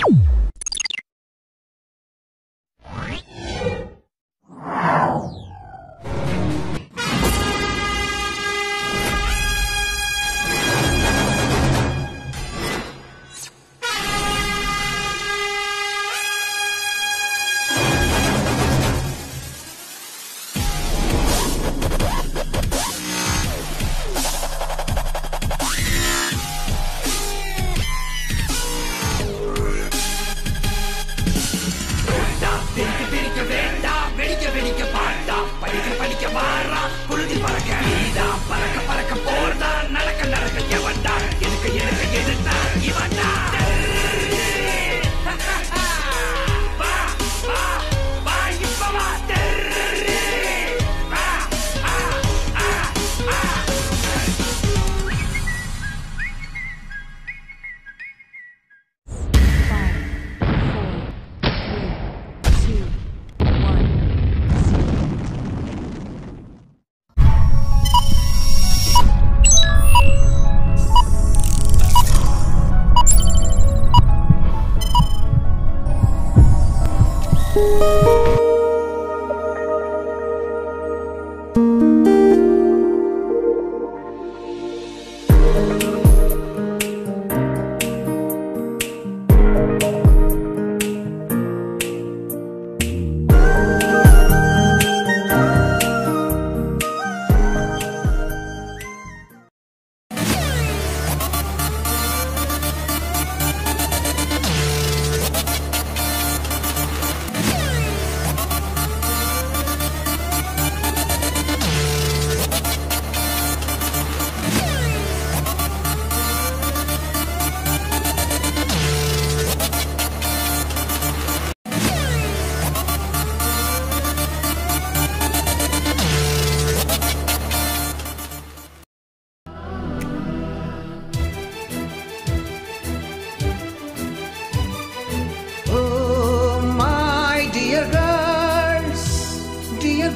Oh, my dear girls, dear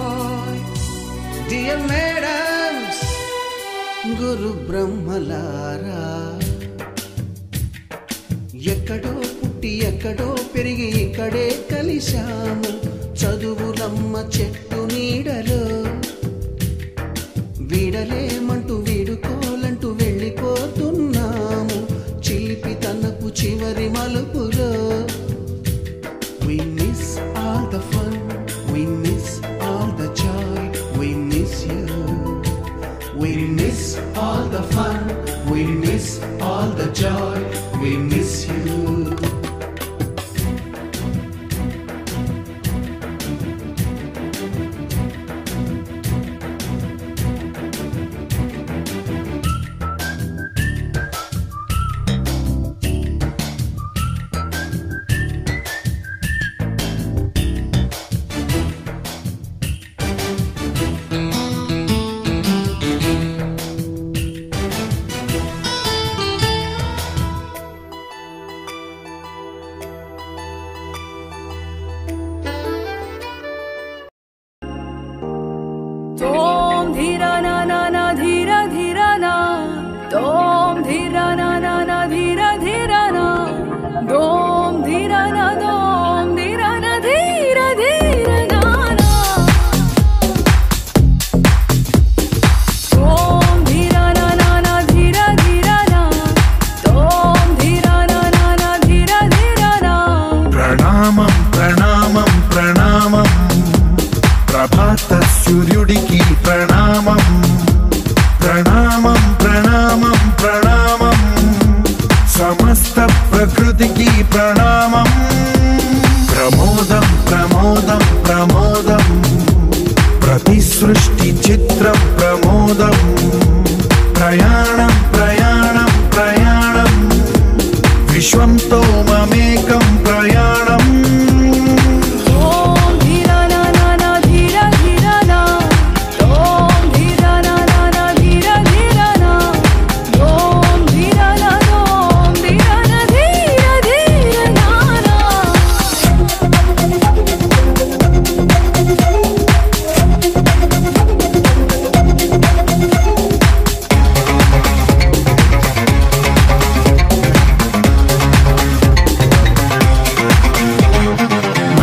boys, dear madams, గురు బ్రహ్మలారా ఎక్కడో పుట్టి ఎక్కడో పెరిగి ఇక్కడే కలిశాము చదువులమ్మ చెట్టు నీడలో వీడలేమంటూ వీడుకోలంటూ వెళ్ళిపోతున్నాము చిలిపి తనపు చివరి మలుపులో We miss all the fun, we miss all the joy, we miss you. We miss all the fun, we miss all the joy, we miss you. तोम धीरा ना ना ना धीरा धीरा ना तोम धीरा ना ना ना धीरा धीरा ना दोम धीरा ना दोम धीरा ना धीरा धीरा ना ना तोम धीरा ना ना ना धीरा धीरा ना तोम धीरा ना ना ना धीरा धीरा ना ప్రణామం ప్రణామం ప్రణామం ప్రభాత సూర్యుడికి ప్రణామం ప్రణామం ప్రణామం ప్రణామం సమస్త ప్రకృతికి ప్రణామం ప్రమోదం ప్రమోదం ప్రమోదం ప్రతి సృష్టి చిత్రం ప్రమోదం ప్రయాణం ప్రయాణం ప్రయాణం విశ్వంతో మమేకం ప్రయాణం ఓం ధీరా నా నా నా ధీరా ధీరా నా ఓం ధీరా నా నా నా ధీరా ధీరా నా ఓం ధీరా నా ఓం ధీరా నా ధీరా ధీరా నా నా ప్రణామం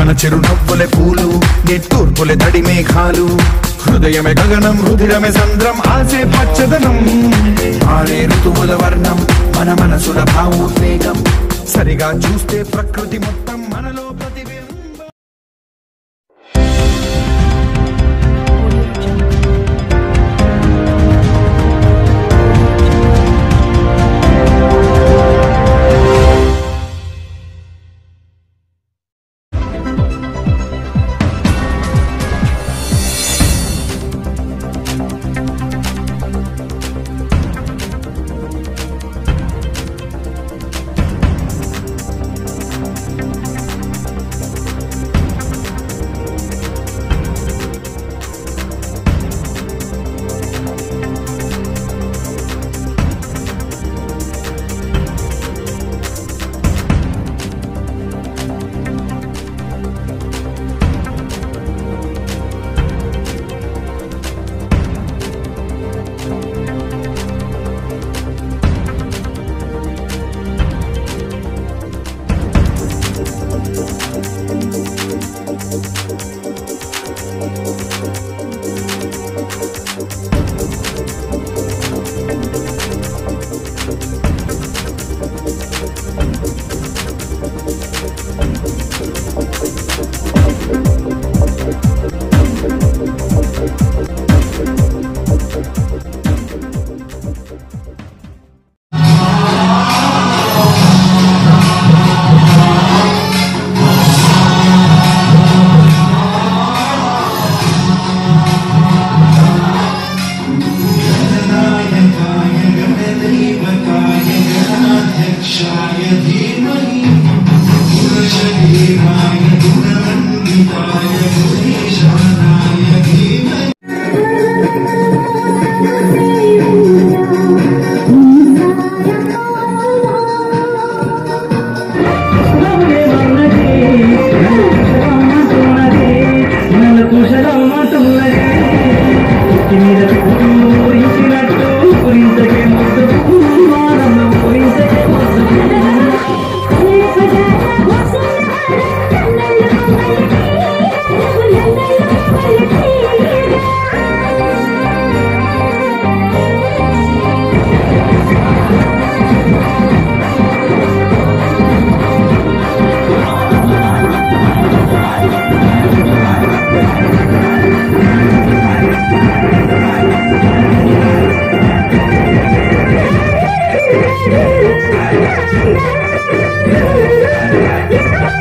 మన చిరునవ్వులే పూలు నిట్టూర్పులే తడి మేఘాలు హృదయమే గగనం రుధిరమే సంద్రం ఆసే పచ్చదనం మారే ఋతువుల వర్ణం మన మనసుల భావోద్వేగం సరిగా చూస్తే ప్రకృతి మొత్తం మనలో ప్రతిబింబం Yeah.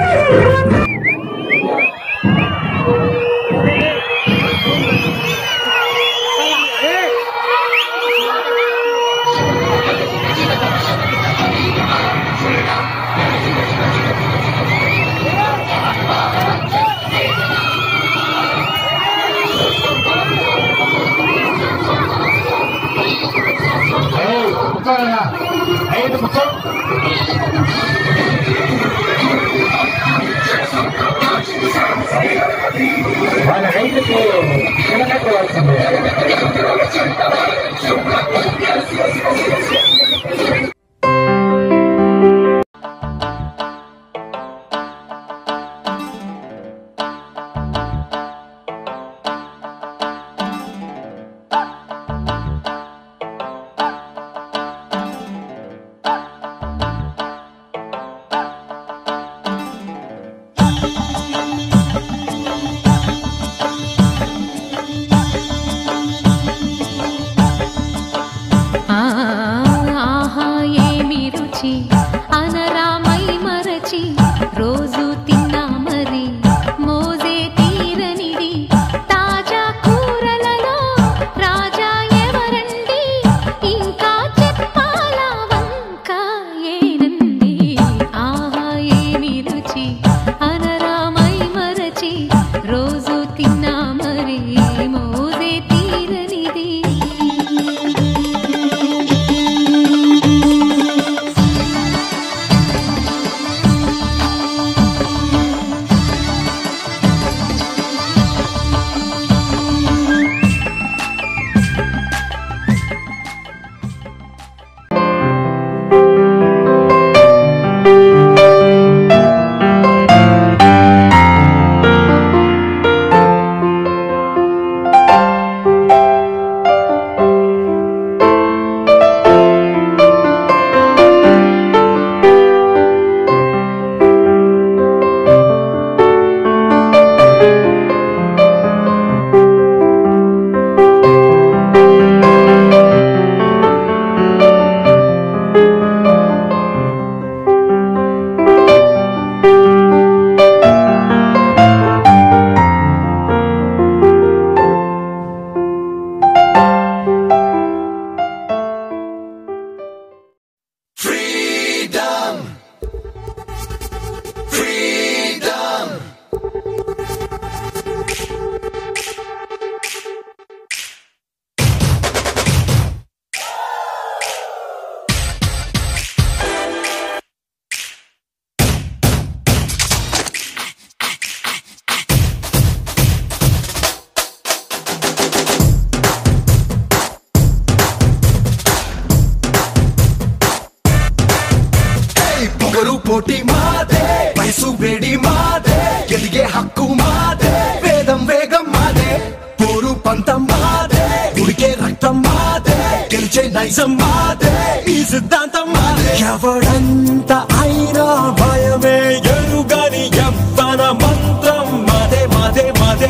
గుడి మాదే వయసు వేడి మాదే ఎదిగే హక్కు మాదే వేదం వేగం మాదే పోరు పంతం మాదే గుడికే రక్తం మాదే గెలిచే నైజం మాదే ఈ సిద్ధాంతం మాదే ఎవడంత అయినా భయమే ఎరుగని ఎవ్వన మంత్రం మాదే మాదే మాదే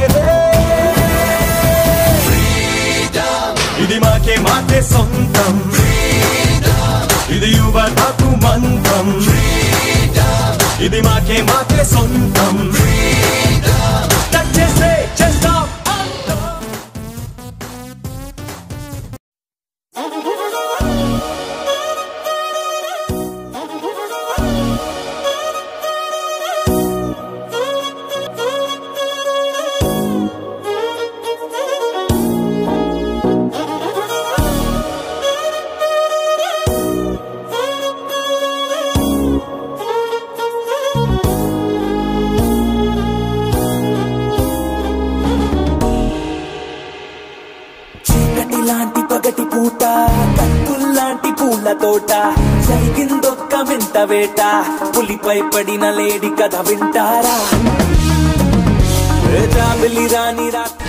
ఇది మాకే మాకే సొంతం ఇది యువతకు మంత్రం ఇది మాకే మాకే సొంతం టచ్ చేస్తే చేస్తాం అంతం. చీకటి లాంటి పగటి పూట కత్తుల్లాంటి పూల తోట జరిగిందొక్క వింత వేట పులిపై పడిన లేడి కథ వింటారా ఏ జాబిలి రాని రాత్రి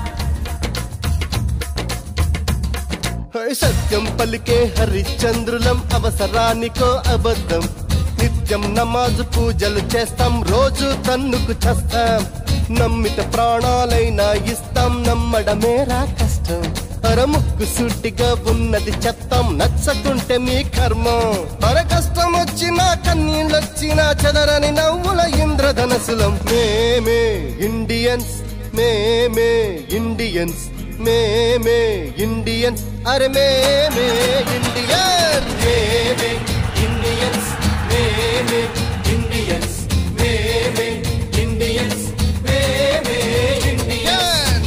సత్యం పలికే హరిశ్చంద్రులం అవసరానికో అబద్ధం నిత్యం నమాజు పూజలు చేస్తాం రోజు తన్నుకు చేస్తాం నమ్మిత ప్రాణాలైనా ఇస్తాం నమ్మడమేరా కష్టం అరముక్కు సూటిగా ఉన్నది చెప్తాం నచ్చకుంటే మీ కర్మం అర కష్టం వచ్చినా కన్నీళ్ళొచ్చినా చెదరని నవ్వుల ఇంద్రధనసులం మేమే ఇండియన్స్ మేమే ఇండియన్స్ మేమే ఇండియన్స్ అరే మేమే ఇండియన్ మేమే ఇండియన్స్ మేమే ఇండియన్స్ మేమే ఇండియన్స్ మేమే ఇండియన్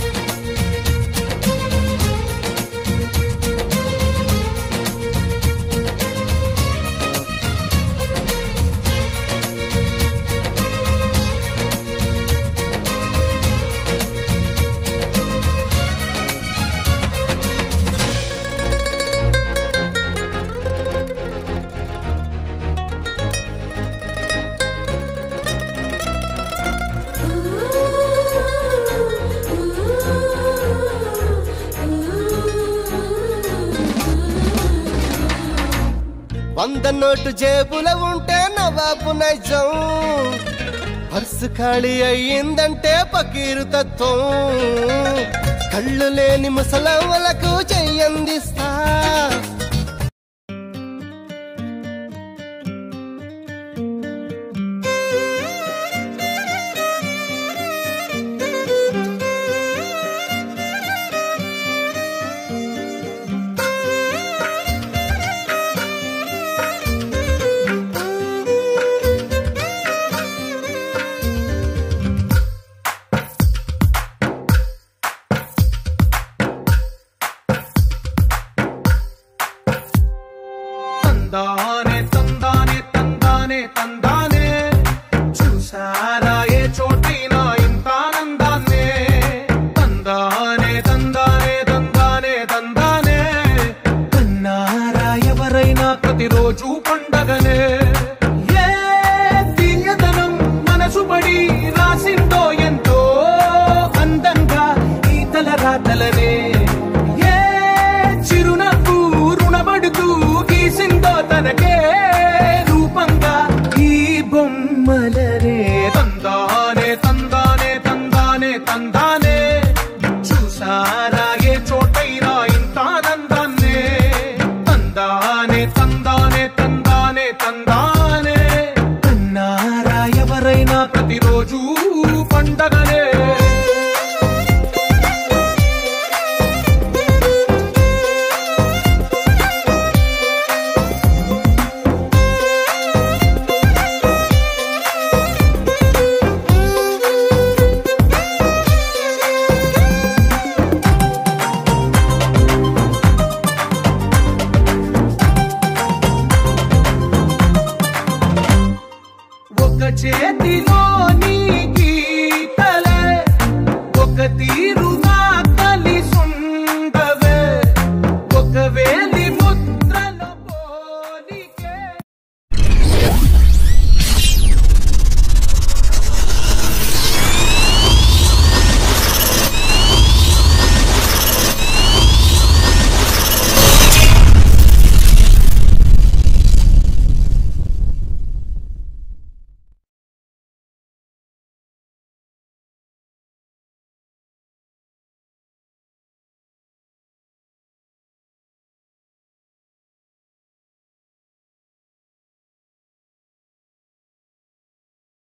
వంద నోటు జేబుల ఉంటే నవాబు నైజం పర్సు ఖాళీ అయ్యిందంటే పకీరు తత్వం కళ్ళు లేని ముసలవ్వలకు చెయ్యందిస్తా తందానే తందానే తందానే తందానే చూసారా ఏ చోటైనా ఇంత ఆనందాన్నే తందానే తందానే తందానే తందానే కన్నారా ఎవరైనా ప్రతిరోజు పండగనే ఏ తీయదనం మనసు పడి రాసిందో ఎంతో అందంగా ఈ తల రాతలనే ఏ చిరునవ్వు రుణపడుతూ గీసిందో తనకే రూపంగా ఈ బొమ్మలరే తందానే తందానే తందానే తందానే చూసారా ఏ చోటైనా ఇంత ఆనందాన్నే తందానే తందానే తందానే తందానే కన్నారా ఎవరైనా ప్రతిరోజు పండగనే ఒక చేతిలో నీ గీతలే ఒక తీరు